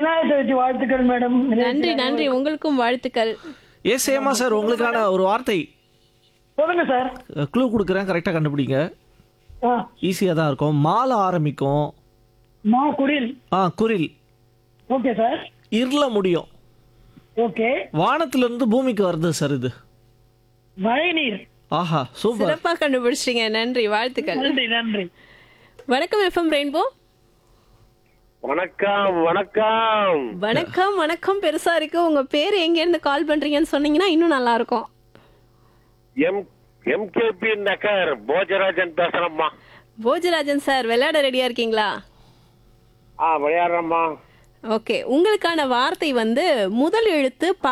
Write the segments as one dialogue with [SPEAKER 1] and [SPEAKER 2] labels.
[SPEAKER 1] விநாயகர் சதுர்த்தி வாழ்த்துக்கள் மேடம்
[SPEAKER 2] நன்றி நன்றி உங்களுக்கும் வாழ்த்துக்கள்
[SPEAKER 3] எஸ் ஏமா சார் உங்களுக்கான ஒரு வார்த்தை
[SPEAKER 1] சொல்லுங்க சார்
[SPEAKER 3] க்ளூ கொடுக்குறேன் கரெக்டாக கண்டுபிடிங்க
[SPEAKER 1] ஆ,
[SPEAKER 3] ஈஸியாக தான் இருக்கும் மாலை ஆரம்பிக்கும்
[SPEAKER 1] மா குடில்
[SPEAKER 3] ஆ குரில்
[SPEAKER 1] ஓகே சார்
[SPEAKER 3] இருள முடியும்
[SPEAKER 1] ஓகே
[SPEAKER 3] வானத்திலிருந்து பூமிக்கு வருது சார் இது
[SPEAKER 1] மழை நீர்
[SPEAKER 3] ஆஹா சூப்பர்
[SPEAKER 2] சிறப்பா கண்டுபிடிச்சிட்டீங்க நன்றி வாழ்த்துக்கள்
[SPEAKER 1] நன்றி நன்றி
[SPEAKER 2] வணக்கம் எஃப்எம் ரெயின்போ
[SPEAKER 4] வணக்கம் வணக்கம்
[SPEAKER 2] வணக்கம் வணக்கம் பெருசா இருக்கு உங்க பேர் எங்க இருந்து கால் பண்றீங்கன்னு சொன்னீங்கன்னா இன்னும் நல்லா இருக்கும்
[SPEAKER 4] எம் எம்கேபி நகர் போஜராஜன் பேசுறேம்மா
[SPEAKER 2] போஜராஜன் சார் விளையாட ரெடியா இருக்கீங்களா
[SPEAKER 4] ஆ விளையாடுறேம்மா
[SPEAKER 2] ஓகே உங்களுக்கான வார்த்தை வந்து முதல் எழுத்து பா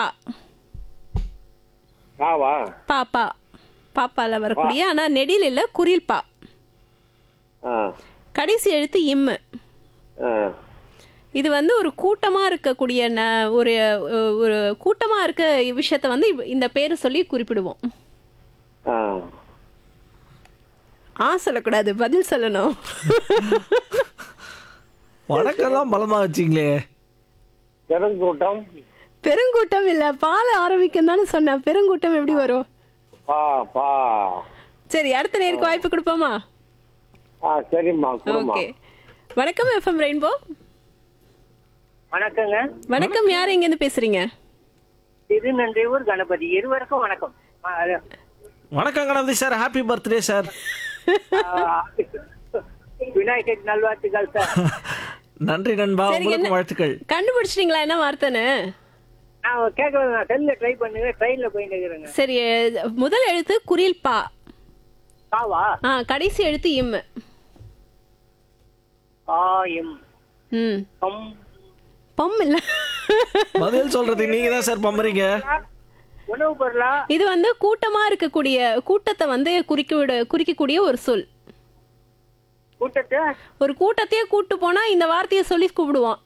[SPEAKER 4] ஆவா
[SPEAKER 2] பா பா பாப்பால வரக்கூடிய ஆனா நெடில் இல்ல குரில் பா
[SPEAKER 4] ஆ
[SPEAKER 2] கடைசி எழுத்து இம்மு
[SPEAKER 4] ஆ
[SPEAKER 2] இது வந்து ஒரு கூட்டமா இருக்கக்கூடிய ந- ஒரு ஒரு கூட்டமா இருக்க விஷயத்த வந்து இவ்- இந்த பேரை சொல்லி குறிப்பிடுவோம்
[SPEAKER 4] ஆ
[SPEAKER 2] ஆ சொல்லக்கூடாது பதில் சொல்லணும்
[SPEAKER 3] வணக்கம்லாம் பலமா வச்சிங்களே
[SPEAKER 4] பெருங்கூட்டம்
[SPEAKER 2] பெருங்கூட்டம் இல்ல பால ஆரம்பிக்கும் தானே சொன்னேன் பெருங்கூட்டம் எப்படி வரும்
[SPEAKER 4] பா பா
[SPEAKER 2] சரி அடுத்த நேருக்கு வாய்ப்பு கொடுப்போமா
[SPEAKER 4] ஆ சரிம்மா கொடுமா
[SPEAKER 2] ஓகே வணக்கம் எஃப்எம் ரெயின்போ
[SPEAKER 5] வணக்கங்க
[SPEAKER 2] வணக்கம் யார் எங்க இருந்து பேசுறீங்க
[SPEAKER 5] திருநன்றியூர் கணபதி இருவருக்கும் வணக்கம் ஆ, அது,
[SPEAKER 3] வணக்கம் Ganapathi sir happy birthday sir
[SPEAKER 5] ஆ, விநாயகர் நல்வாழ்த்துக்கள் சார்
[SPEAKER 3] நன்றி நண்பா
[SPEAKER 2] சரி,
[SPEAKER 3] உங்களுக்கு
[SPEAKER 2] என்ன-
[SPEAKER 3] வாழ்த்துக்கள்
[SPEAKER 2] கண்டுபிடிச்சிட்டீங்களா என்ன வார்த்தைன்னு
[SPEAKER 5] நான் கேட்கல நான் செல்ல ட்ரை பண்ணுங்க ட்ரெயின்ல போயிட்டு இருக்கிறேங்க
[SPEAKER 2] சரி முதல் எழுத்து குரில் பா
[SPEAKER 5] காவா
[SPEAKER 2] ஆ கடைசி எழுத்து இம்
[SPEAKER 5] ஆயம்
[SPEAKER 2] ம்
[SPEAKER 5] கம்
[SPEAKER 2] பம் இல்ல
[SPEAKER 3] பதில் சொல்றதுக்கு நீங்க தான் சார் பம்புறீங்க
[SPEAKER 5] உணவு பொருளா
[SPEAKER 2] இது வந்து கூட்டமா இருக்கக்கூடிய கூட்டத்தை வந்து குறிக்க குறிக்கக்கூடிய ஒரு சொல்
[SPEAKER 5] கூட்டத்தை
[SPEAKER 2] ஒரு கூட்டத்தையே கூட்டு போனா இந்த வார்த்தையை சொல்லி கூப்பிடுவோம்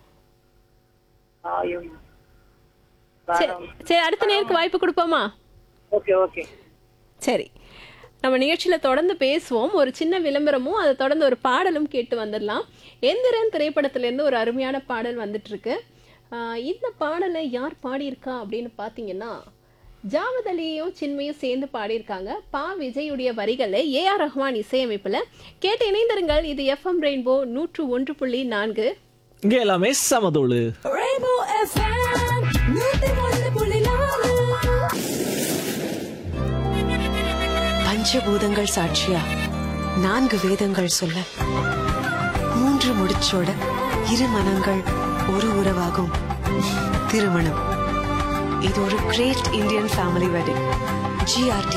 [SPEAKER 5] ஆயம்
[SPEAKER 2] சரி சரி அடுத்த நேருக்கு வாய்ப்பு கொடுப்போமா
[SPEAKER 5] ஓகே ஓகே
[SPEAKER 2] சரி நம்ம நிகழ்ச்சியில் தொடர்ந்து பேசுவோம் ஒரு சின்ன விளம்பரமும் அதை தொடர்ந்து ஒரு பாடலும் கேட்டு வந்துடலாம் எந்திரன் திரைப்படத்திலேருந்து ஒரு அருமையான பாடல் வந்துட்டு இருக்கு ஆஹ் இந்த பாடலை யார் பாடியிருக்கா அப்படின்னு பார்த்தீங்கன்னா ஜாவத் அலியும் சின்மையும் சேர்ந்து பாடியிருக்காங்க பா விஜயுடைய வரிகளை ஏ ஆர் ரஹ்மான் இசையமைப்பில் கேட்டு இணைந்திருங்கள் இது எஃப்எம் ரெயின்போ நூற்று ஒன்று புள்ளி நான்கு
[SPEAKER 3] இங்க எல்லாமே சமதோளு
[SPEAKER 6] பஞ்சபூதங்கள் சாட்சியா நான்கு வேதங்கள் சொல்ல மூன்று முடிச்சோட இரு மனங்கள் ஒரு உறவாகும் திருமணம் இது ஒரு great Indian family wedding GRT